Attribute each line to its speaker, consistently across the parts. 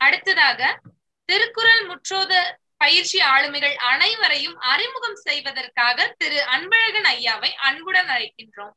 Speaker 1: அடுத்ததாக திருக்குறள் முற்றோத பயிற்சி ஆளுமைகள் அனைவரையும் அறிமுகம் செய்வதற்காக திரு அன்பழகன் ஐயாவை அன்புடன் அழைக்கின்றோம்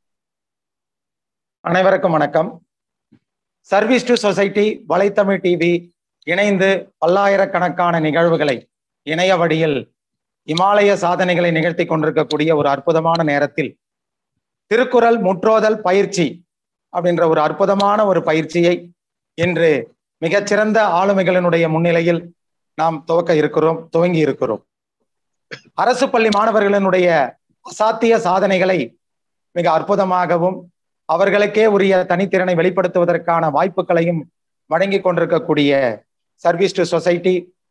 Speaker 2: அனைவருக்கும் வணக்கம் service to society Valaithamizh TV இணைந்து பல்லாயிரக்கணக்கான நிகழ்வுகளை இணைய வழியில் இமாலய சாதனைகளை நிகழ்த்தி கொண்டிருக்கக்கூடிய ஒரு அற்புதமான நேரத்தில் திருக்குறள் முற்றோதல் பயிற்சி அப்படின்ற ஒரு அற்புதமான ஒரு பயிற்சியை இன்று மிகச்சிறந்த ஆளுமைகளினுடைய முன்னிலையில் நாம் துவக்க இருக்கிறோம் துவங்கி இருக்கிறோம் அரசு பள்ளி மாணவர்களினுடைய அசாத்திய சாதனைகளை மிக அற்புதமாகவும் அவர்களுக்கே உரிய தனித்திறனை வெளிப்படுத்துவதற்கான வாய்ப்புகளையும் வழங்கி கொண்டிருக்கக்கூடிய சர்வீஸ் டு சொசைட்டி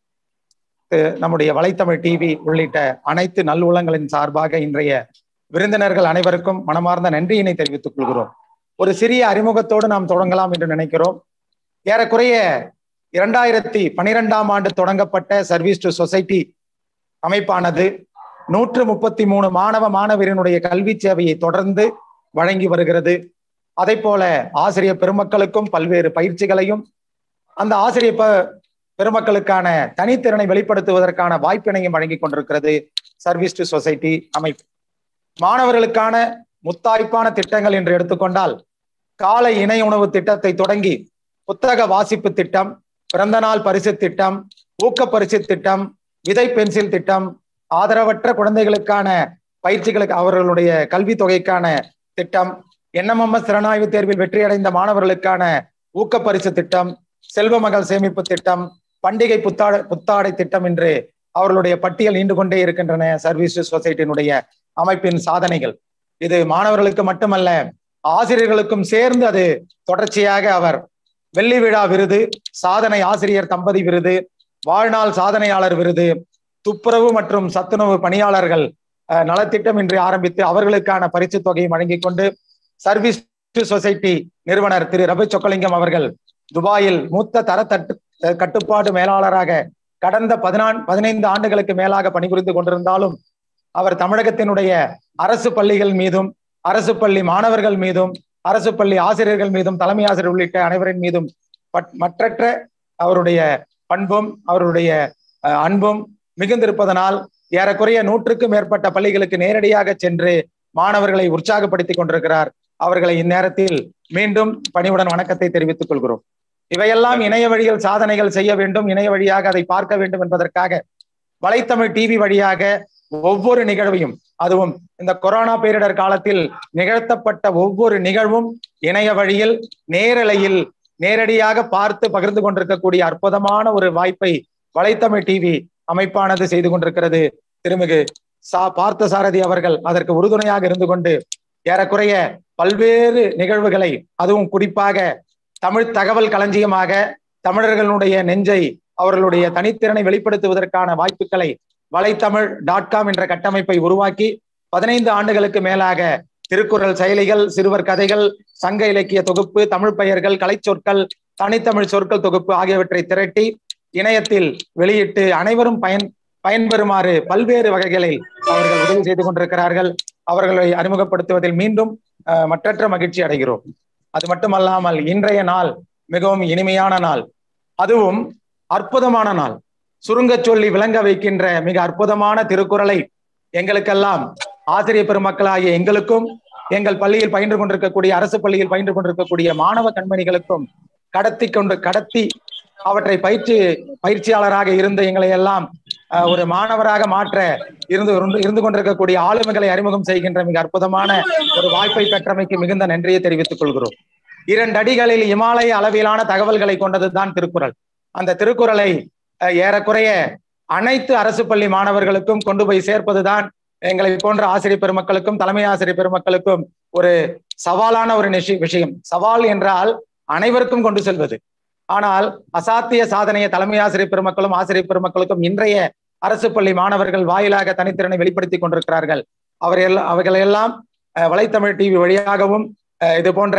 Speaker 2: நம்முடைய வலைத்தமிழ் டிவி உள்ளிட்ட அனைத்து நல்லுள்ளங்களின் சார்பாக இன்றைய விருந்தினர்கள் அனைவருக்கும் மனமார்ந்த நன்றியினை தெரிவித்துக் கொள்கிறோம் ஒரு சிறிய அறிமுகத்தோடு நாம் தொடங்கலாம் என்று நினைக்கிறோம் ஏறக்குறைய இரண்டாயிரத்தி பனிரெண்டாம் ஆண்டு தொடங்கப்பட்ட சர்வீஸ் டு சொசைட்டி அமைப்பானது நூற்று முப்பத்தி மூணு மாணவ மாணவரினுடைய கல்வி சேவையை தொடர்ந்து வழங்கி வருகிறது அதே போல ஆசிரியர் பெருமக்களுக்கும் பல்வேறு பயிற்சிகளையும் அந்த ஆசிரியர் பெருமக்களுக்கான தனித்திறனை வெளிப்படுத்துவதற்கான வாய்ப்பினையும் வழங்கி கொண்டிருக்கிறது சர்வீஸ் டு சொசைட்டி அமைப்பு மாணவர்களுக்கான முத்தாய்ப்பான திட்டங்கள் என்று எடுத்துக்கொண்டால் காலை இணை உணவு திட்டத்தை தொடங்கி புத்தக வாசிப்பு திட்டம் பிறந்தநாள் பரிசு திட்டம் ஊக்க பரிசு திட்டம் விதை பென்சில் திட்டம் ஆதரவற்ற குழந்தைகளுக்கான பயிற்சிகளுக்கு அவர்களுடைய கல்வி தொகைக்கான திட்டம் என்எம்எம்எஸ் திறனாய்வு தேர்வில் வெற்றியடைந்த மாணவர்களுக்கான ஊக்க பரிசு திட்டம் செல்வ மகள் சேமிப்பு திட்டம் பண்டிகை புத்தாடை புத்தாடை திட்டம் என்று அவர்களுடைய பட்டியல் நீண்டு கொண்டே இருக்கின்றன சர்வீஸ் சொசைட்டியினுடைய அமைப்பின் சாதனைகள் இது மாணவர்களுக்கு மட்டுமல்ல ஆசிரியர்களுக்கும் சேர்ந்து அது தொடர்ச்சியாக அவர் வெள்ளி விழா விருது சாதனை ஆசிரியர் தம்பதி விருது வாழ்நாள் சாதனையாளர் விருது துப்புரவு மற்றும் சத்துணவு பணியாளர்கள் நலத்திட்டம் இன்று ஆரம்பித்து அவர்களுக்கான பரிசு தொகையை வழங்கிக் கொண்டு சர்வீஸ் டு சொசைட்டி நிறுவனர் திரு ரவி சொக்கலிங்கம் அவர்கள் துபாயில் மூத்த தர தட்டு கட்டுப்பாடு மேலாளராக கடந்த பதினான் பதினைந்து ஆண்டுகளுக்கு மேலாக பணிபுரிந்து கொண்டிருந்தாலும் அவர் தமிழகத்தினுடைய அரசு பள்ளிகள் மீதும் அரசு பள்ளி மாணவர்கள் மீதும் அரசு பள்ளி ஆசிரியர்கள் மீதும் தலைமை ஆசிரியர் உள்ளிட்ட அனைவரின் மீதும் மற்றற்ற அவருடைய பண்பும் அவருடைய அன்பும் மிகுந்திருப்பதனால் ஏறக்குறைய நூற்றுக்கும் மேற்பட்ட பள்ளிகளுக்கு நேரடியாக சென்று மாணவர்களை உற்சாகப்படுத்தி கொண்டிருக்கிறார் அவர்களை இந்நேரத்தில் மீண்டும் பணிவுடன் வணக்கத்தை தெரிவித்துக் கொள்கிறோம் இவையெல்லாம் இணைய வழியில் சாதனைகள் செய்ய வேண்டும் இணைய வழியாக அதை பார்க்க வேண்டும் என்பதற்காக வலைத்தமிழ் டிவி வழியாக ஒவ்வொரு நிகழ்வையும் அதுவும் இந்த கொரோனா பேரிடர் காலத்தில் நிகழ்த்தப்பட்ட ஒவ்வொரு நிகழ்வும் இணைய வழியில் நேரலையில் நேரடியாக பார்த்து பகிர்ந்து கொண்டிருக்கக்கூடிய அற்புதமான ஒரு வாய்ப்பை வலைத்தமிழ் டிவி அமைப்பானது செய்து கொண்டிருக்கிறது திருமிகு சா பார்த்த சாரதி அவர்கள் அதற்கு உறுதுணையாக இருந்து கொண்டு ஏறக்குறைய பல்வேறு நிகழ்வுகளை அதுவும் குறிப்பாக தமிழ் தகவல் களஞ்சியமாக தமிழர்களுடைய நெஞ்சை அவர்களுடைய தனித்திறனை வெளிப்படுத்துவதற்கான வாய்ப்புகளை வலைத்தமிழ் டாட் காம் என்ற கட்டமைப்பை உருவாக்கி பதினைந்து ஆண்டுகளுக்கு மேலாக திருக்குறள் செயலிகள் சிறுவர் கதைகள் சங்க இலக்கிய தொகுப்பு தமிழ் பெயர்கள் கலைச்சொற்கள் தனித்தமிழ் சொற்கள் தொகுப்பு ஆகியவற்றை திரட்டி இணையத்தில் வெளியிட்டு அனைவரும் பயன் பயன்பெறுமாறு பல்வேறு வகைகளில் அவர்கள் உதவி செய்து கொண்டிருக்கிறார்கள் அவர்களை அறிமுகப்படுத்துவதில் மீண்டும் மற்றற்ற மகிழ்ச்சி அடைகிறோம் அது மட்டுமல்லாமல் இன்றைய நாள் மிகவும் இனிமையான நாள் அதுவும் அற்புதமான நாள் சுருங்க சொல்லி விளங்க வைக்கின்ற மிக அற்புதமான திருக்குறளை எங்களுக்கெல்லாம் ஆசிரியர் பெருமக்களாகிய எங்களுக்கும் எங்கள் பள்ளியில் பயின்று கொண்டிருக்கக்கூடிய அரசு பள்ளியில் பயின்று கொண்டிருக்கக்கூடிய மாணவ கண்மணிகளுக்கும் கடத்தி கொண்டு கடத்தி அவற்றை பயிற்சி பயிற்சியாளராக இருந்த எங்களை எல்லாம் ஒரு மாணவராக மாற்ற இருந்து இருந்து கொண்டிருக்கக்கூடிய ஆளுமைகளை அறிமுகம் செய்கின்ற மிக அற்புதமான ஒரு வாய்ப்பை பெற்றமைக்கு மிகுந்த நன்றியை தெரிவித்துக் கொள்கிறோம் இரண்டு அடிகளில் இமாலய அளவிலான தகவல்களை கொண்டதுதான் திருக்குறள் அந்த திருக்குறளை ஏறக்குறைய அனைத்து அரசு பள்ளி மாணவர்களுக்கும் கொண்டு போய் சேர்ப்பதுதான் எங்களை போன்ற ஆசிரியர் பெருமக்களுக்கும் தலைமை ஆசிரியர் பெருமக்களுக்கும் ஒரு சவாலான ஒரு விஷயம் சவால் என்றால் அனைவருக்கும் கொண்டு செல்வது ஆனால் அசாத்திய சாதனையை தலைமை ஆசிரியர் பெருமக்களும் ஆசிரியர் பெருமக்களுக்கும் இன்றைய அரசு பள்ளி மாணவர்கள் வாயிலாக தனித்திறனை வெளிப்படுத்தி கொண்டிருக்கிறார்கள் அவர் எல்லாம் அவர்கள் எல்லாம் வலைத்தமிழ் டிவி வழியாகவும் இது போன்ற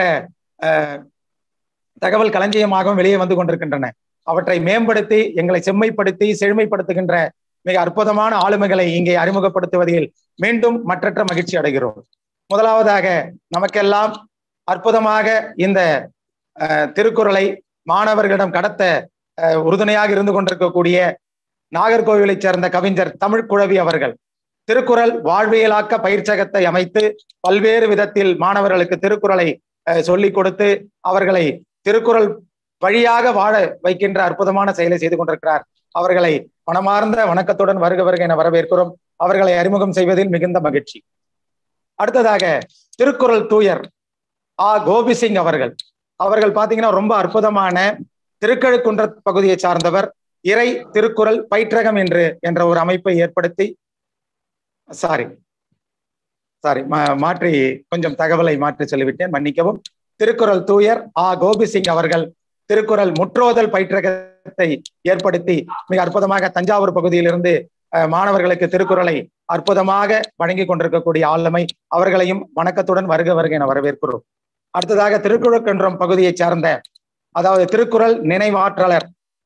Speaker 2: தகவல் களஞ்சியமாகவும் வெளியே வந்து கொண்டிருக்கின்றன அவற்றை மேம்படுத்தி எங்களை செம்மைப்படுத்தி செழுமைப்படுத்துகின்ற மிக அற்புதமான ஆளுமைகளை இங்கே அறிமுகப்படுத்துவதில் மீண்டும் மற்றற்ற மகிழ்ச்சி அடைகிறோம் முதலாவதாக நமக்கெல்லாம் அற்புதமாக இந்த திருக்குறளை மாணவர்களிடம் கடத்த அஹ், உறுதுணையாக இருந்து கொண்டிருக்கக்கூடிய நாகர்கோவிலைச் சேர்ந்த கவிஞர் தமிழ் குழவி அவர்கள் திருக்குறள் வாழ்வியலாக்க பயிற்சகத்தை அமைத்து பல்வேறு விதத்தில் மாணவர்களுக்கு திருக்குறளை அஹ், சொல்லிக் கொடுத்து அவர்களை திருக்குறள் வழியாக வாழ வைக்கின்ற அற்புதமான செயலை செய்து கொண்டிருக்கிறார் அவர்களை மனமார்ந்த வணக்கத்துடன் வருக வருக என வரவேற்கிறோம் அவர்களை அறிமுகம் செய்வதில் மிகுந்த மகிழ்ச்சி அடுத்ததாக திருக்குறள் தூயர் ஆ கோபி சிங் அவர்கள் அவர்கள் பாத்தீங்கன்னா ரொம்ப அற்புதமான திருக்கழுக்குன்ற பகுதியை சார்ந்தவர் இறை திருக்குறள் பயிற்றகம் என்று என்ற ஒரு அமைப்பை ஏற்படுத்தி சாரி சாரி மாற்றி கொஞ்சம் தகவலை மாற்றி சொல்லிவிட்டேன் மன்னிக்கவும் திருக்குறள் தூயர் ஆ கோபி சிங் அவர்கள் திருக்குறள் முற்றோதல் பயிற்றகத்தை ஏற்படுத்தி மிக அற்புதமாக தஞ்சாவூர் பகுதியிலிருந்து அஹ், மாணவர்களுக்கு திருக்குறளை அற்புதமாக வழங்கி கொண்டிருக்கக்கூடிய ஆளுமை அவர்களையும் வணக்கத்துடன் வருக வருக என வரவேற்கிறோம் அடுத்ததாக திருக்குறள்கன்றம் பகுதியைச் சார்ந்த அதாவது திருக்குறள் நினைவாற்றலர்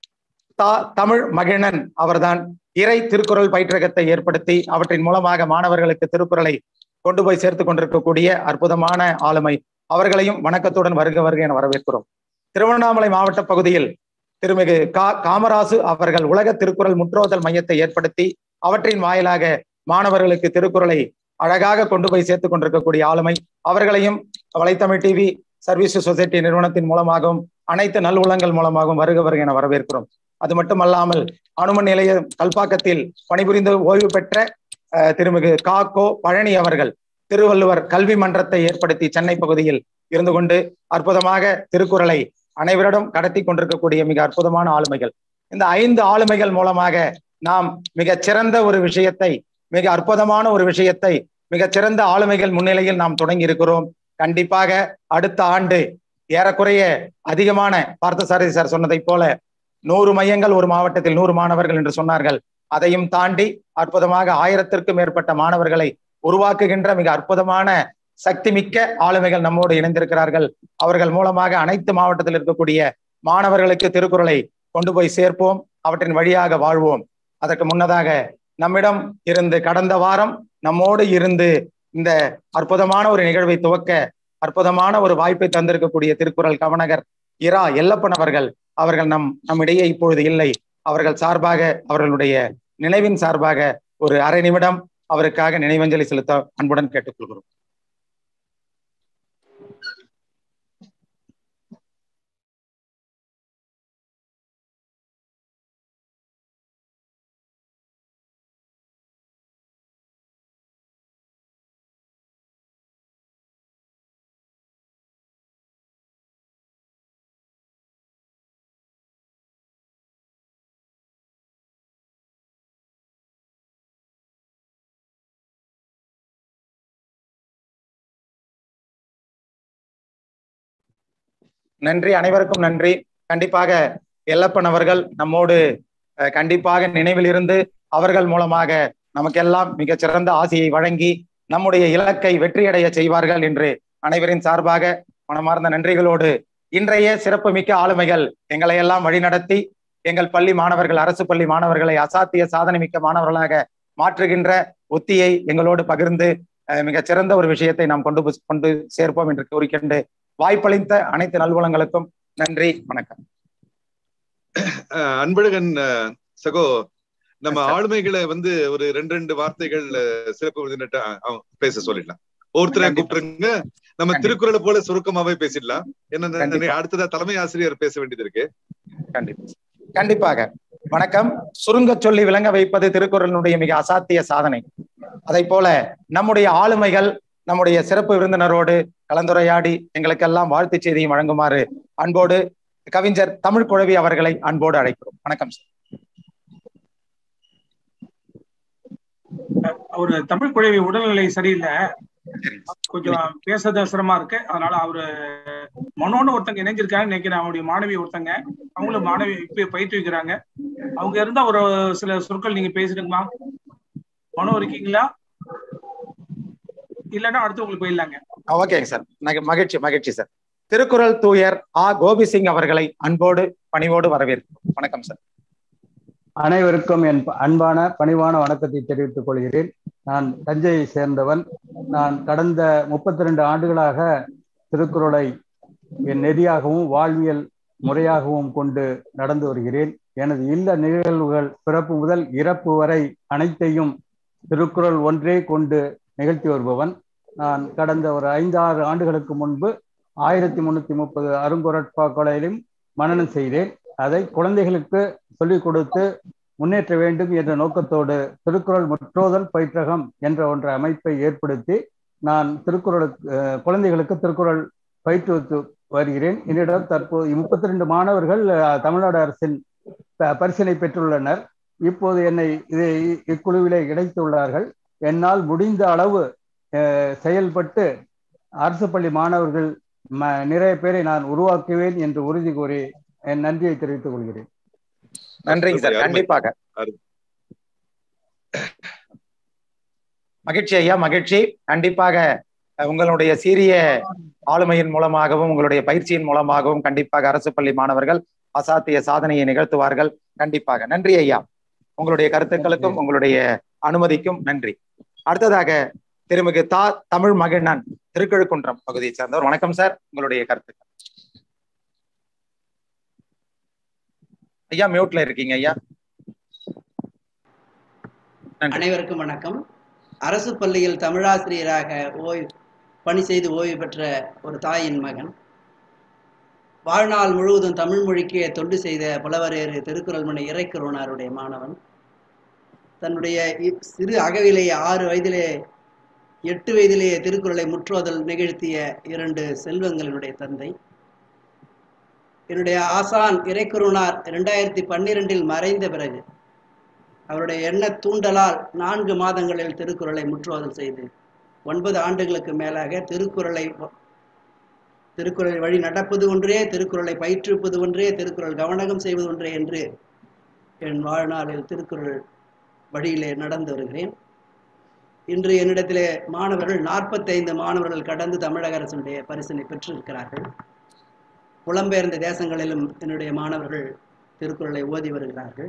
Speaker 2: தா தமிழ் மகிழன் அவர்தான் இறை திருக்குறள் பயிற்றகத்தை ஏற்படுத்தி அவற்றின் மூலமாக மாணவர்களுக்கு திருக்குறளை கொண்டு போய் சேர்த்து கொண்டிருக்கக்கூடிய அற்புதமான ஆளுமை அவர்களையும் வணக்கத்துடன் வருக வருக என வரவேற்கிறோம் திருவண்ணாமலை மாவட்ட பகுதியில் திருமிகு கா காமராசு அவர்கள் உலக திருக்குறள் முற்றோதல் மையத்தை ஏற்படுத்தி அவற்றின் வாயிலாக மாணவர்களுக்கு திருக்குறளை அழகாக கொண்டு போய் சேர்த்து கொண்டிருக்கக்கூடிய ஆளுமை அவர்களையும் வலைத்தமிழ் டிவி சர்வீஸ் சொசைட்டி நிறுவனத்தின் மூலமாகவும் அனைத்து நல்வுளங்கள் மூலமாகவும் வருக வருக என வரவேற்கிறோம் அது மட்டுமல்லாமல் அனுமன் நிலைய கல்பாக்கத்தில் பணிபுரிந்து ஓய்வு பெற்ற அஹ், திருமிகு கா கோ பழனி அவர்கள் திருவள்ளுவர் கல்வி மன்றத்தை ஏற்படுத்தி சென்னை பகுதியில் இருந்து கொண்டு அற்புதமாக திருக்குறளை அனைவரிடம் கடத்தி கொண்டிருக்கக்கூடிய மிக அற்புதமான ஆளுமைகள் இந்த ஐந்து ஆளுமைகள் மூலமாக நாம் மிகச் சிறந்த ஒரு விஷயத்தை மிக அற்புதமான ஒரு விஷயத்தை மிகச் சிறந்த ஆளுமைகள் முன்னிலையில் நாம் தொடங்கி இருக்கிறோம் கண்டிப்பாக அடுத்த ஆண்டு ஏறக்குறைய அதிகமான பார்த்தசாரதி சார் சொன்னதைப் போல நூறு மையங்கள் ஒரு மாவட்டத்தில் நூறு மாணவர்கள் என்று சொன்னார்கள் அதையும் தாண்டி அற்புதமாக ஆயிரத்திற்கும் மேற்பட்ட மாணவர்களை உருவாக்குகின்ற மிக அற்புதமான சக்தி மிக்க ஆளுமைகள் நம்மோடு இணைந்திருக்கிறார்கள் அவர்கள் மூலமாக அனைத்து மாவட்டத்தில் இருக்கக்கூடிய மாணவர்களுக்கு திருக்குறளை கொண்டு போய் சேர்ப்போம் அவற்றின் வழியாக வாழ்வோம் அதற்கு முன்னதாக நம்மிடம் இருந்து கடந்த வாரம் நம்மோடு இருந்து இந்த அற்புதமான ஒரு நிகழ்வை துவக்க அற்புதமான ஒரு வாய்ப்பை தந்திருக்கக்கூடிய திருக்குறள் கவனகர் இரா எல்லப்பன் அவர்கள் அவர்கள் நம் நம்மிடையே இப்பொழுது இல்லை அவர்கள் சார்பாக அவர்களுடைய நினைவின் சார்பாக ஒரு அரை நிமிடம் அவருக்காக நினைவஞ்சலி செலுத்த அன்புடன் கேட்டுக்கொள்கிறோம் நன்றி அனைவருக்கும் நன்றி கண்டிப்பாக எல்லப்பன் அவர்கள் நம்மோடு அஹ், கண்டிப்பாக நினைவில் இருந்து அவர்கள் மூலமாக நமக்கெல்லாம் மிகச் சிறந்த ஆசையை வழங்கி நம்முடைய இலக்கை வெற்றியடைய செய்வார்கள் என்று அனைவரின் சார்பாக மனமார்ந்த நன்றிகளோடு இன்றைய சிறப்பு மிக்க ஆளுமைகள் எங்களை எல்லாம் வழிநடத்தி எங்கள் பள்ளி மாணவர்கள் அரசு பள்ளி மாணவர்களை அசாத்திய சாதனை மிக்க மாணவர்களாக மாற்றுகின்ற உத்தியை எங்களோடு பகிர்ந்து அஹ், மிகச் சிறந்த ஒரு விஷயத்தை நாம் கொண்டு போ- கொண்டு சேர்ப்போம் என்று கூறிக்கொண்டு வாய்ப்பளித்த அனைத்து நல்வளங்களுக்கும் நன்றி வணக்கம்
Speaker 3: அஹ் அன்பழகன் அஹ், சகோ நம்ம
Speaker 2: Yes, sir.
Speaker 3: ஆளுமைகளை வந்து ஒரு ரெண்டு ரெண்டு வார்த்தைகள் அஹ், சிறப்பு விருந்தினர்ட்ட, அஹ், அவன் பேச சொல்லிடலாம் ஒருத்தரை
Speaker 2: கண்டிப்பா.
Speaker 3: கூப்பிட்டுருங்க நம்ம
Speaker 2: கண்டிப்பா.
Speaker 3: திருக்குறளை போல சுருக்கமாவே பேசிடலாம் என்ன
Speaker 2: கண்டிப்பா.
Speaker 3: அடுத்ததா தலைமை ஆசிரியர் பேச வேண்டியது இருக்கு
Speaker 2: கண்டிப்பா கண்டிப்பாக வணக்கம் சுருங்க சொல்லி விளங்க வைப்பது திருக்குறளினுடைய மிக அசாத்திய சாதனை அதை போல நம்முடைய ஆளுமைகள் நம்முடைய சிறப்பு விருந்தினரோடு கலந்துரையாடி எங்களுக்கெல்லாம் வாழ்த்து செய்தியும் வழங்குமாறு அன்போடு கவிஞர் தமிழ் குழவி அவர்களை அன்போடு அழைக்கிறோம் வணக்கம் சார்
Speaker 4: அவரு தமிழ் குழவி உடல்நிலை சரியில்லை கொஞ்சம் பேசுறது சிரமமா இருக்கு அதனால அவரு மனோன்னு ஒருத்தங்க இணைஞ்சிருக்காங்க நினைக்கிறேன் அவங்களுடைய மாணவி ஒருத்தங்க அவங்களும் மாணவி இப்ப பயிற்று வைக்கிறாங்க அவங்க இருந்தா ஒரு சில சொற்கள் நீங்க பேசிடுங்கம்மா மனோ இருக்கீங்களா இல்லைன்னா அடுத்து உங்களுக்கு போயிடலாங்க
Speaker 2: ஓகேங்க சார் மகி- மகிழ்ச்சி மகிழ்ச்சி சார் திருக்குறள் தூயர் ஆ கோபி சிங் அவர்களை அன்போடு பணிவோடு வரவேற்கிறோம் வணக்கம் சார்
Speaker 5: அனைவருக்கும் என் அன்பான பணிவான வணக்கத்தை தெரிவித்துக் கொள்கிறேன் நான் தஞ்சையை சேர்ந்தவன் நான் கடந்த முப்பத்தி ரெண்டு ஆண்டுகளாக திருக்குறளை என் நெறியாகவும் வாழ்வியல் முறையாகவும் கொண்டு நடந்து வருகிறேன் எனது இல்ல நிகழ்வுகள் பிறப்பு முதல் இறப்பு வரை அனைத்தையும் திருக்குறள் ஒன்றே கொண்டு நிகழ்த்தி வருபவன் நான் கடந்த ஒரு ஐந்து ஆறு ஆண்டுகளுக்கு முன்பு ஆயிரத்தி முன்னூத்தி முப்பது அருங்குரட்பாக்களையும் மனனம் செய்தேன் அதை குழந்தைகளுக்கு சொல்லிக் கொடுத்து முன்னேற்ற வேண்டும் என்ற நோக்கத்தோடு திருக்குறள் முற்றோதல் பயிற்றகம் என்ற ஒன்ற அமைப்பை ஏற்படுத்தி நான் திருக்குறளுக்கு அஹ், குழந்தைகளுக்கு திருக்குறள் பயிற்றுவித்து வருகிறேன் என்னிடம் தற்போது முப்பத்தி ரெண்டு மாணவர்கள் அஹ், தமிழ்நாடு அரசின் ப- பரிசினை பெற்றுள்ளனர் இப்போது என்னை இதை இக்குழுவிலே இணைத்துள்ளார்கள் என்னால் முடிந்த அளவு அஹ், செயல்பட்டு அரசு பள்ளி மாணவர்கள் ம- நிறைய பேரை நான் உருவாக்குவேன் என்று உறுதி கூறி என் நன்றியை தெரிவித்துக் கொள்கிறேன்
Speaker 2: நன்றிங்க சார்
Speaker 3: அருமை.
Speaker 2: கண்டிப்பாக
Speaker 3: அருமை.
Speaker 2: மகிழ்ச்சி ஐயா மகிழ்ச்சி கண்டிப்பாக அஹ், உங்களுடைய சீரிய ஆளுமையின் மூலமாகவும் உங்களுடைய பயிற்சியின் மூலமாகவும் கண்டிப்பாக அரசு பள்ளி மாணவர்கள் அசாத்திய சாதனையை நிகழ்த்துவார்கள் கண்டிப்பாக நன்றி ஐயா உங்களுடைய கருத்துக்களுக்கும் உங்களுடைய அனுமதிக்கும் நன்றி அடுத்ததாக திருமிகு தா தமிழ் மகிழ்நன் திருக்கழுக்குன்றம் பகுதியை சேர்ந்தவர் வணக்கம் சார் உங்களுடைய கருத்துக்கள் ஐயா மியூட்ல இருக்கீங்க ஐயா நன்றி
Speaker 6: அனைவருக்கும் வணக்கம் அரசு பள்ளியில் தமிழாசிரியராக ஓய்வு பணி செய்து ஓய்வு பெற்ற ஒரு தாயின் மகன் வாழ்நாள் முழுவதும் தமிழ் மொழிக்கு தொண்டு செய்த புலவரேறு திருக்குறள் மணி இறைக்குறவனாருடைய மாணவன் தன்னுடைய இ- சிறு அகவிலேயே ஆறு வயதிலே எட்டு வயதிலேயே திருக்குறளை முற்றோதல் நிகழ்த்திய இரண்டு செல்வங்களினுடைய தந்தை என்னுடைய ஆசான் இறைக்குறவனார் இரண்டாயிரத்தி பன்னிரெண்டில் மறைந்த பிறகு அவருடைய எண்ண தூண்டலால் நான்கு மாதங்களில் திருக்குறளை முற்றுவதல் செய்து ஒன்பது ஆண்டுகளுக்கு மேலாக திருக்குறளை திருக்குறளை வழி நடப்பது ஒன்றே திருக்குறளை பயிற்றுவிப்பது ஒன்றே திருக்குறள் கவனகம் செய்வது ஒன்றே என்று என் வாழ்நாளில் திருக்குறள் வழியிலே நடந்து வருகிறேன் இன்று என்னிடத்திலே மாணவர்கள் நாற்பத்தைந்து மாணவர்கள் கடந்து தமிழக அரசினுடைய பரிசினை பெற்றிருக்கிறார்கள் புலம்பெயர்ந்த தேசங்களிலும் என்னுடைய மாணவர்கள் திருக்குறளை ஓதி வருகிறார்கள்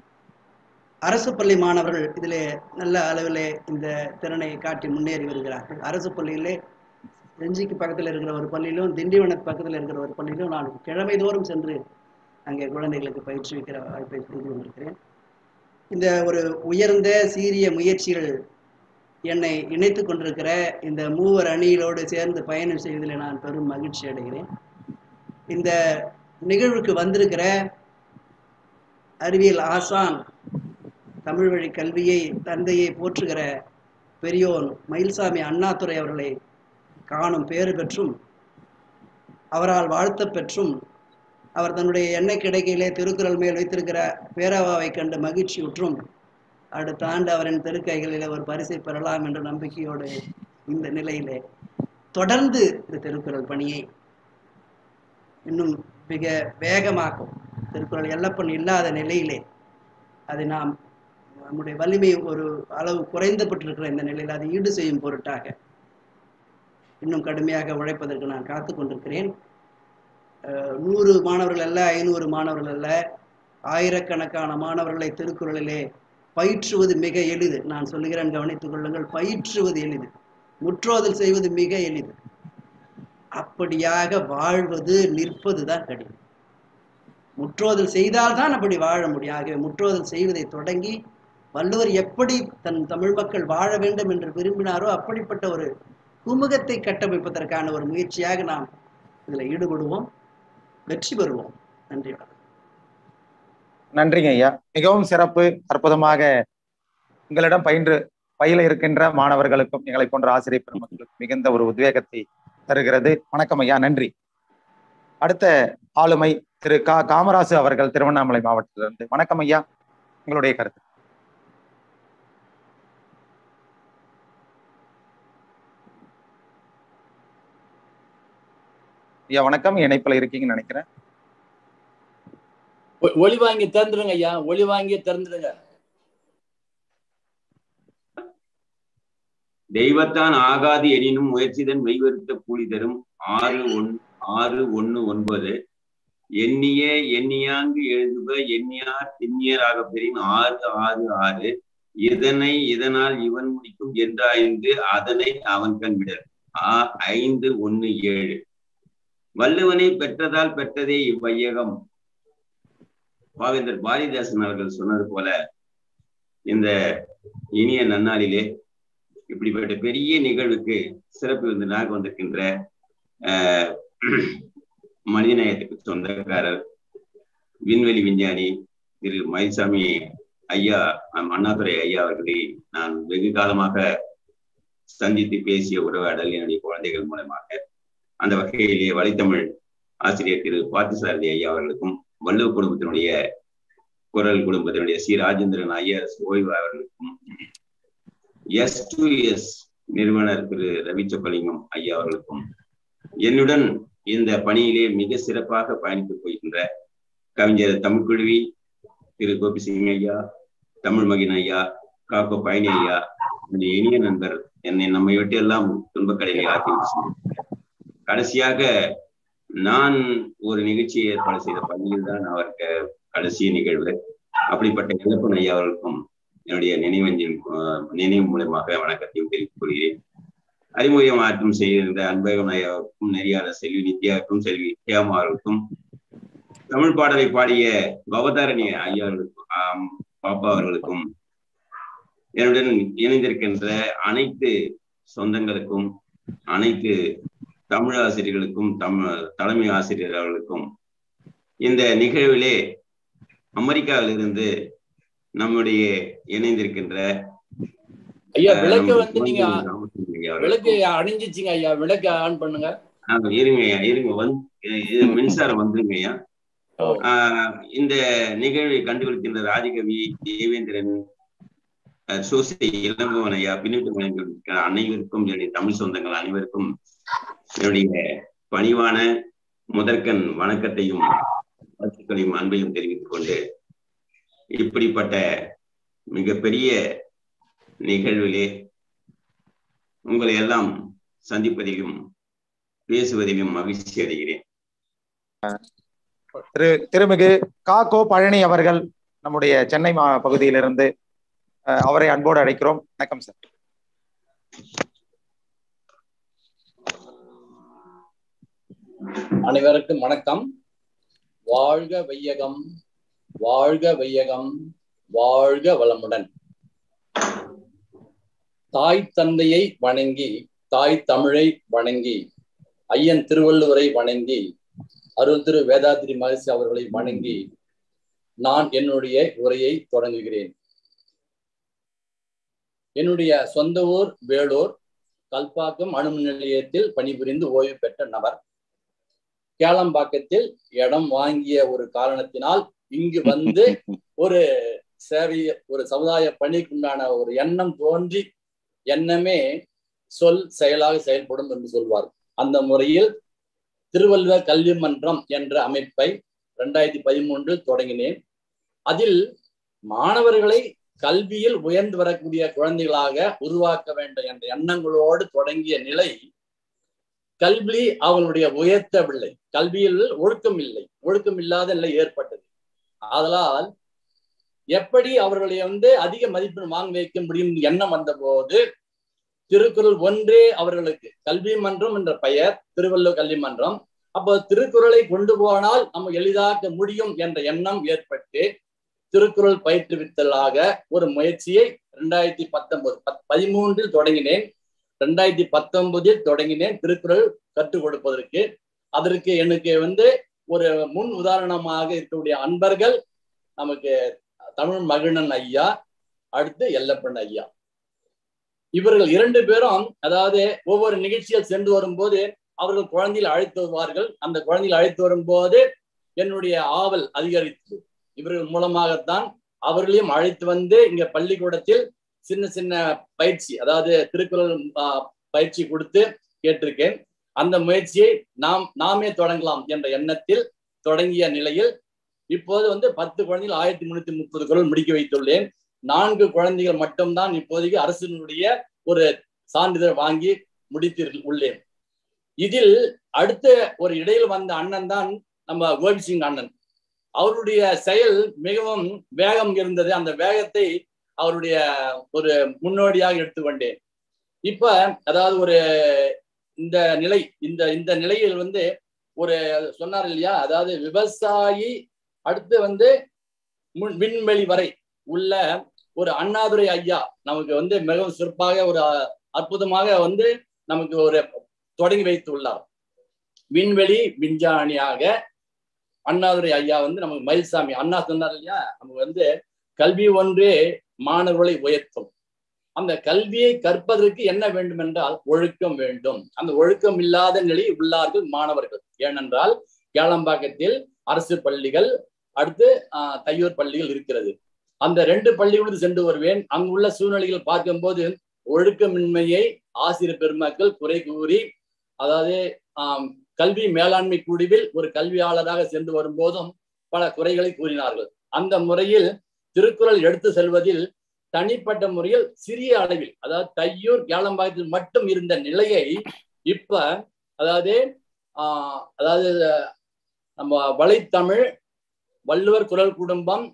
Speaker 6: அரசு பள்ளி மாணவர்கள் இதிலே நல்ல அளவிலே இந்த திறனை காட்டி முன்னேறி வருகிறார்கள் அரசு பள்ளியிலே செஞ்சிக்கு பக்கத்தில் இருக்கிற ஒரு பள்ளியிலும் திண்டிவனத்து பக்கத்தில் இருக்கிற ஒரு பள்ளியிலும் நான் கிழமை தோறும் சென்று அங்கே குழந்தைகளுக்கு பயிற்றுவிக்கிற வாய்ப்பை செய்து கொண்டிருக்கிறேன் இந்த ஒரு உயர்ந்த சீரிய முயற்சிகள் என்னை இணைத்து கொண்டிருக்கிற இந்த மூவர் அணியிலோடு சேர்ந்து பயணம் செய்வதில் நான் பெரும் மகிழ்ச்சி அடைகிறேன் இந்த நிகழ்வுக்கு வந்திருக்கிற அறிவியல் ஆசான் தமிழ் வழி கல்வியை தந்தையை போற்றுகிற பெரியோன் மயில்சாமி அண்ணாதுரை அவர்களை காணும் பேறு பெற்றும் அவரால் வாழ்த்தப் பெற்றும் அவர் தன்னுடைய எண்ணெய் கிடைக்கையிலே திருக்குறள் மேல் வைத்திருக்கிற பேரவாவை கண்டு மகிழ்ச்சியுற்றும் அடுத்த ஆண்டு அவரின் திருக்கைகளிலே ஒரு பரிசை பெறலாம் என்ற நம்பிக்கையோடு இந்த நிலையிலே தொடர்ந்து இந்த திருக்குறள் பணியை இன்னும் மிக வேகமாக்கும் திருக்குறள் எல்லப்பன் இல்லாத நிலையிலே அதை நாம் நம்முடைய வலிமை ஒரு அளவு குறைந்தப்பட்டிருக்கிற இந்த நிலையில் அதை ஈடு செய்யும் பொருட்டாக இன்னும் கடுமையாக உழைப்பதற்கு நான் காத்து கொண்டிருக்கிறேன் அஹ், நூறு மாணவர்கள் அல்ல ஐநூறு மாணவர்கள் அல்ல ஆயிரக்கணக்கான மாணவர்களை திருக்குறளிலே பயிற்றுவது மிக எளிது நான் சொல்லுகிறேன் கவனித்துக் கொள்ளுங்கள் பயிற்றுவது எளிது முற்றோதல் செய்வது மிக எளிது அப்படியாக வாழ்வது நிற்பது தான் கடினம் முற்றோதல் செய்தால்தான் அப்படி வாழ முடியும் ஆகவே முற்றோதல் செய்வதை தொடங்கி வள்ளுவர் எப்படி தன் தமிழ் மக்கள் வாழ வேண்டும் என்று விரும்பினாரோ அப்படிப்பட்ட ஒரு குமுகத்தை கட்டமைப்பதற்கான ஒரு முயற்சியாக நாம் இதில் ஈடுபடுவோம் வெற்றி பெறுவோம் நன்றி வணக்கம்
Speaker 2: நன்றிங்க ஐயா மிகவும் சிறப்பு அற்புதமாக உங்களிடம் பயின்று பயில இருக்கின்ற மாணவர்களுக்கும் எங்களை போன்ற ஆசிரியர் பெருமக்களுக்கும் மிகுந்த ஒரு உத்வேகத்தை தருகிறது வணக்கம் ஐயா நன்றி அடுத்த ஆளுமை திரு கா காமராசு அவர்கள் திருவண்ணாமலை மாவட்டத்திலிருந்து வணக்கம் ஐயா உங்களுடைய கருத்து ஐயா வணக்கம் இணைப்புல இருக்கீங்கன்னு நினைக்கிறேன்
Speaker 7: ஒ- ஒளி வாங்கி திறந்துடுங்க ஐயா ஒளி வாங்கி திறந்துடுங்க
Speaker 8: தெய்வத்தான் ஆகாது எனினும் முயற்சிதன் மெய்வருத்த கூலி தரும் ஆறு ஒன் ஆறு ஒண்ணு ஒன்பது எண்ணிய எண்ணியாங்கு எழுதுக எண்ணியார் திண்ணியராக பெறின் ஆறு ஆறு ஆறு இதனை இதனால் இவன் முடிக்கும் என்றாய்ந்து அதனை அவன் கண்விடல் ஆ ஐந்து ஒண்ணு ஏழு வள்ளுவனை பெற்றதால் பெற்றதே இவ்வையகம் பாவேந்தர் பாரதிதாசன் அவர்கள் சொன்னது போல இந்த இனிய நன்னாளிலே இப்படிப்பட்ட பெரிய நிகழ்வுக்கு சிறப்பு விருந்தினாக வந்திருக்கின்ற ஆஹ் மனிதநேயத்துக்கு சொந்தக்காரர் விண்வெளி விஞ்ஞானி திரு மயில்சாமி ஐயா அண்ணாதுரை ஐயா அவர்களை நான் வெகு காலமாக சந்தித்து பேசிய உறவாடல் என்னுடைய குழந்தைகள் மூலமாக அந்த வகையிலே வலைத்தமிழ் ஆசிரியர் திரு பார்த்தசாரதி ஐயா அவர்களுக்கும் வள்ளுவ குடும்பத்தினுடைய குரல் குடும்பத்தினுடைய சி ராஜேந்திரன் ஐஎஸ் ஓய்வு அவர்களுக்கும் எஸ் டு எஸ் நிறுவனர் திரு ரவி சொக்கலிங்கம் ஐயா அவர்களுக்கும் என்னுடன் இந்த பணியிலே மிக சிறப்பாக பயணித்து போகின்ற கவிஞர் தமிழ்குழுவி திரு கோபி சிங் ஐயா தமிழ் மகின் ஐயா காக்கோ பயணி ஐயா என்னுடைய இனிய நண்பர் என்னை நம்மை விட்டு எல்லாம் துன்பக்கடைகளை ஆக்கி கடைசியாக நான் ஒரு நிகழ்ச்சியை ஏற்பாடு செய்த பள்ளியில் தான் அவருக்கு கடைசி நிகழ்வு அப்படிப்பட்ட இழப்பன் ஐயா அவர்களுக்கும் என்னுடைய நினைவஞ்சின் நினைவு மூலமாக வணக்கத்தையும் தெரிவித்துக் கொள்கிறேன் அறிமுகம் மாற்றம் செய்திருந்த அன்பகம் ஐயாவுக்கும் நெறியாளர் செல்வி நித்யாவுக்கும் செல்வி ஹேமா அவர்களுக்கும் தமிழ் பாடலை பாடிய பவதாரணி ஐயா அவர்களுக்கும் பாப்பா அவர்களுக்கும் என்னுடன் இணைந்திருக்கின்ற அனைத்து சொந்தங்களுக்கும் அனைத்து தமிழ் ஆசிரியர்களுக்கும் தமிழ் தலைமை ஆசிரியர் அவர்களுக்கும் இந்த நிகழ்விலே அமெரிக்காவிலிருந்து நம்முடைய இணைந்திருக்கின்ற
Speaker 7: ஐயா விளக்கு வந்து நீங்க விளக்கு அணிஞ்சிச்சுங்க ஐயா விளக்கு ஆன் பண்ணுங்க
Speaker 8: இருங்க ஐயா இருங்க வந்து மின்சாரம் வந்துருங்க ஐயா இந்த நிகழ்வை கண்டுபிடிக்கின்ற ராஜகவி தேவேந்திரன் சோசி இளம்பவன் ஐயா பின்னிட்டு அனைவருக்கும் என்னுடைய தமிழ் சொந்தங்கள் அனைவருக்கும் என்னுடைய பணிவான முதற்கண் வணக்கத்தையும் வாழ்த்துக்களையும் அன்பையும் தெரிவித்துக் கொண்டு இப்படிப்பட்ட மிகப்பெரிய நிகழ்விலே உங்களை எல்லாம் சந்திப்பதிலும் பேசுவதிலும் மகிழ்ச்சி அடைகிறேன்
Speaker 2: திரு திருமிகு காக்கோ பழனி அவர்கள் நம்முடைய சென்னை மா பகுதியிலிருந்து அவரை அன்போடு அழைக்கிறோம் வணக்கம் சார்
Speaker 7: அனைவருக்கும் வணக்கம் வாழ்க வையகம் வாழ்க வையகம் வாழ்க வளமுடன் தாய் தந்தையை வணங்கி தாய் தமிழை வணங்கி ஐயன் திருவள்ளுவரை வணங்கி அருள் திரு வேதாத்திரி மகர்ஷி அவர்களை வணங்கி நான் என்னுடைய உரையை தொடங்குகிறேன் என்னுடைய சொந்த ஊர் வேலூர் கல்பாக்கம் அணுமின் நிலையத்தில் பணிபுரிந்து ஓய்வு பெற்ற நபர் கேளம்பாக்கத்தில் இடம் வாங்கிய ஒரு காரணத்தினால் இங்கு வந்து ஒரு சேவை ஒரு சமுதாய பணிக்குண்டான ஒரு எண்ணம் தோன்றி எண்ணமே சொல் செயலாக செயல்படும் என்று சொல்வார் அந்த முறையில் திருவள்ளுவ கல்வி மன்றம் என்ற அமைப்பை இரண்டாயிரத்தி பதிமூன்றில் தொடங்கினேன் அதில் மாணவர்களை கல்வியில் உயர்ந்து வரக்கூடிய குழந்தைகளாக உருவாக்க வேண்டும் என்ற எண்ணங்களோடு தொடங்கிய நிலை கல்வி அவங்களுடைய உயர்த்தவில்லை கல்வியில் ஒழுக்கம் இல்லை ஒழுக்கம் இல்லாத நிலை ஏற்பட்டது ஆதலால் எப்படி அவர்களை வந்து அதிக மதிப்பெண் வாங்க வைக்க முடியும் எண்ணம் வந்த போது திருக்குறள் ஒன்றே அவர்களுக்கு கல்வி மன்றம் என்ற பெயர் திருவள்ளுவர் கல்வி மன்றம் அப்போ திருக்குறளை கொண்டு போனால் நம்ம எளிதாக்க முடியும் என்ற எண்ணம் ஏற்பட்டு திருக்குறள் பயிற்றுவித்தலாக ஒரு முயற்சியை இரண்டாயிரத்தி பத்தொன்பது பதிமூன்றில் தொடங்கினேன் ரெண்டாயிரத்தி பத்தொன்பதில் தொடங்கினேன் திருக்குறள் கற்றுக் கொடுப்பதற்கு அதற்கு எனக்கு வந்து ஒரு முன் உதாரணமாக இருக்கக்கூடிய அன்பர்கள் நமக்கு தமிழ் மகிழன் ஐயா அடுத்து எல்லப்பன் ஐயா இவர்கள் இரண்டு பேரும் அதாவது ஒவ்வொரு நிகழ்ச்சியில் சென்று வரும்போது அவர்கள் குழந்தையில் அழைத்து வருவார்கள் அந்த குழந்தையில் அழைத்து வரும்போது என்னுடைய ஆவல் அதிகரித்தது இவர்கள் மூலமாகத்தான் அவர்களையும் அழைத்து வந்து இங்க பள்ளிக்கூடத்தில் சின்ன சின்ன பயிற்சி அதாவது திருக்குறள் பயிற்சி கொடுத்து கேட்டிருக்கேன் அந்த முயற்சியை நாம் நாமே தொடங்கலாம் என்ற எண்ணத்தில் தொடங்கிய நிலையில் இப்போது வந்து பத்து குழந்தைகள் ஆயிரத்தி முன்னூத்தி முப்பது குரல் முடிக்க வைத்துள்ளேன் நான்கு குழந்தைகள் மட்டும்தான் இப்போதைக்கு அரசினுடைய ஒரு சான்றிதழ் வாங்கி முடித்து உள்ளேன் இதில் அடுத்த ஒரு இடையில் வந்த அண்ணன் தான் நம்ம கோபிசிங் அண்ணன் அவருடைய செயல் மிகவும் வேகம் இருந்தது அந்த வேகத்தை அவருடைய ஒரு முன்னோடியாக எடுத்துக்கொண்டேன் இப்ப அதாவது ஒரு இந்த நிலை இந்த இந்த நிலையில் வந்து ஒரு சொன்னார் இல்லையா அதாவது விவசாயி அடுத்து வந்து முன் விண்வெளி வரை உள்ள ஒரு அண்ணாதுரை ஐயா நமக்கு வந்து மிகவும் சிறப்பாக ஒரு அ- அற்புதமாக வந்து நமக்கு ஒரு தொடங்கி வைத்துள்ளார் விண்வெளி விஞ்ஞானியாக அண்ணாதுரை ஐயா வந்து நமக்கு மயில்சாமி அண்ணா சொன்னார் இல்லையா நமக்கு வந்து கல்வி ஒன்றே மாணவர்களை உயர்த்தும் அந்த கல்வியை கற்பதற்கு என்ன வேண்டும் என்றால் ஒழுக்கம் வேண்டும் அந்த ஒழுக்கம் இல்லாத நிலையில் உள்ளார்கள் மாணவர்கள் ஏனென்றால் கேளம்பாக்கத்தில் அரசு பள்ளிகள் அடுத்து ஆஹ், தையூர் பள்ளிகள் இருக்கிறது அந்த ரெண்டு பள்ளிகளுக்கு சென்று வருவேன் அங்குள்ள சூழ்நிலைகள் பார்க்கும்போது ஒழுக்கமின்மையை ஆசிரியர் பெருமக்கள் குறை கூறி அதாவது ஆம், கல்வி மேலாண்மை குழுவில் ஒரு கல்வியாளராக சென்று வரும்போதும் பல குறைகளை கூறினார்கள் அந்த முறையில் திருக்குறள் எடுத்து செல்வதில் தனிப்பட்ட முறையில் சிறிய அளவில் அதாவது தையூர் கேளம்பாக்கத்தில் மட்டும் இருந்த நிலையை இப்ப அதாவது ஆஹ் அதாவது நம்ம வலைத்தமிழ் வள்ளுவர் குரல் குடும்பம்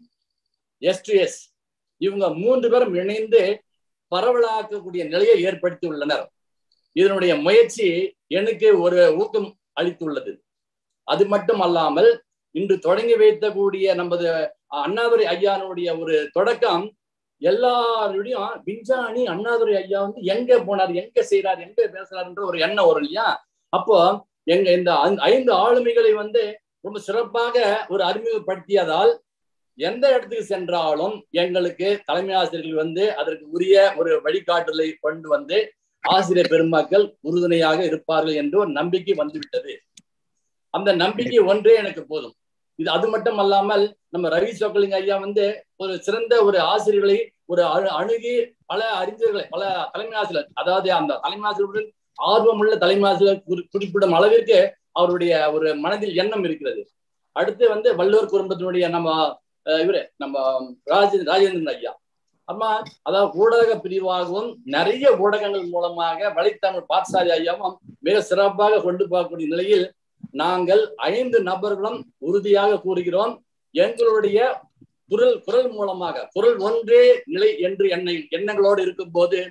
Speaker 7: எஸ் டு எஸ் இவங்க மூன்று பேரும் இணைந்து பரவலாக்கக்கூடிய நிலையை ஏற்படுத்தி உள்ளனர் இதனுடைய முயற்சி எனக்கு ஒரு ஊக்கம் அளித்துள்ளது அது மட்டும் அல்லாமல் இன்று தொடங்கி வைத்தக்கூடிய நமது அண்ணாதுரை ஐயானுடைய ஒரு தொடக்கம் எல்லாருடையும் விஞ்ஞானி அண்ணாதுரை ஐயா வந்து எங்க போனார் எங்க செய்றார் எங்க பேசுறாருன்ற ஒரு எண்ணம் வரும் இல்லையா அப்போ எங்க இந்த ஐந்து- ஐந்து ஆளுமைகளை வந்து ரொம்ப சிறப்பாக ஒரு அறிமுகப்படுத்தியதால் எந்த இடத்துக்கு சென்றாலும் எங்களுக்கு தலைமை ஆசிரியர்கள் வந்து அதற்கு உரிய ஒரு வழிகாட்டுதலை கொண்டு வந்து ஆசிரியர் பெருமக்கள் உறுதுணையாக இருப்பார்கள் என்று ஒரு நம்பிக்கை வந்துவிட்டது அந்த நம்பிக்கை ஒன்றே எனக்கு போதும் இது அது மட்டும் அல்லாமல் நம்ம ரவி சொக்கலிங்க ஐயா வந்து ஒரு சிறந்த ஒரு ஆசிரியர்களை ஒரு அணு- அணுகி பல அறிஞர்களை பல தலைமை ஆசிரியர் அதாவது அந்த தலைமை ஆசிரியர்கள் ஆர்வமுள்ள தலைமை ஆசிரியர் குறி- குறிப்பிடும் அளவிற்கு அவருடைய ஒரு மனதில் எண்ணம் இருக்கிறது அடுத்து வந்து வள்ளுவர் குடும்பத்தினுடைய நம்ம அஹ், இவரு நம்ம ராஜ ராஜேந்திரன் ஐயா அம்மா அதாவது ஊடக பிரிவாகவும் நிறைய ஊடகங்கள் மூலமாக வலைத்தமிழ் பாட்சாரி ஐயாவும் மிக சிறப்பாக கொண்டு போகக்கூடிய நிலையில் நாங்கள் ஐந்து நபர்களும் உறுதியாக கூறுகிறோம் எங்களுடைய குரல் குரல் மூலமாக குரல் ஒன்றே நிலை என்று எண்ண எண்ணங்களோடு இருக்கும் போது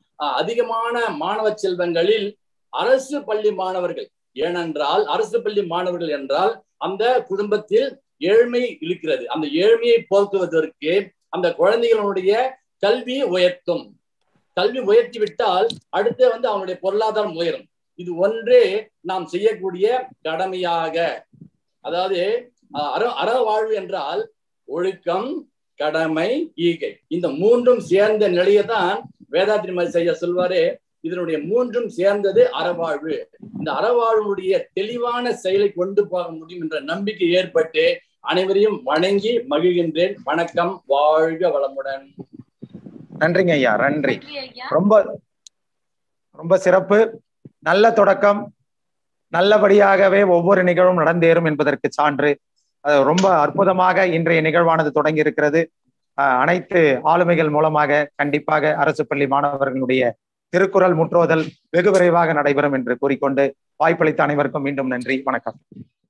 Speaker 7: அதிகமான மாணவ செல்வங்களில் அரசு பள்ளி மாணவர்கள் ஏனென்றால் அரசு பள்ளி மாணவர்கள் என்றால் அந்த குடும்பத்தில் ஏழ்மை இருக்கிறது அந்த ஏழ்மையை போக்குவதற்கு அந்த குழந்தைகளுடைய கல்வி உயர்த்தும் கல்வி உயர்த்தி விட்டால் அடுத்து வந்து அவனுடைய பொருளாதாரம் உயரும் இது ஒன்றே நாம் செய்யக்கூடிய கடமையாக அதாவது அஹ், அற அற வாழ்வு என்றால் ஒழுக்கம் கடமை ஈகை இந்த மூன்றும் சேர்ந்த நிலையை தான் வேதாத்திரி மாதிரி செய்ய சொல்வாரு இதனுடைய மூன்றும் சேர்ந்தது அறவாழ்வு இந்த அறவாழ்வுடைய தெளிவான செயலை கொண்டு போக முடியும் என்ற நம்பிக்கை ஏற்பட்டு அனைவரையும் வணங்கி மகிழ்கின்றேன் வணக்கம் வாழ்க வளமுடன்
Speaker 2: நன்றிங்க ஐயா நன்றி
Speaker 1: நன்றி ஐயா
Speaker 2: ரொம்ப ரொம்ப சிறப்பு நல்ல தொடக்கம் நல்லபடியாகவே ஒவ்வொரு நிகழ்வும் நடந்தேறும் என்பதற்கு சான்று அது ரொம்ப அற்புதமாக இன்றைய நிகழ்வானது தொடங்கி இருக்கிறது அஹ், அனைத்து ஆளுமைகள் மூலமாக கண்டிப்பாக அரசு பள்ளி மாணவர்களுடைய திருக்குறள் முற்றோதல் வெகு விரைவாக நடைபெறும் என்று கூறிக்கொண்டு வாய்ப்பளித்த அனைவருக்கும் மீண்டும் நன்றி வணக்கம்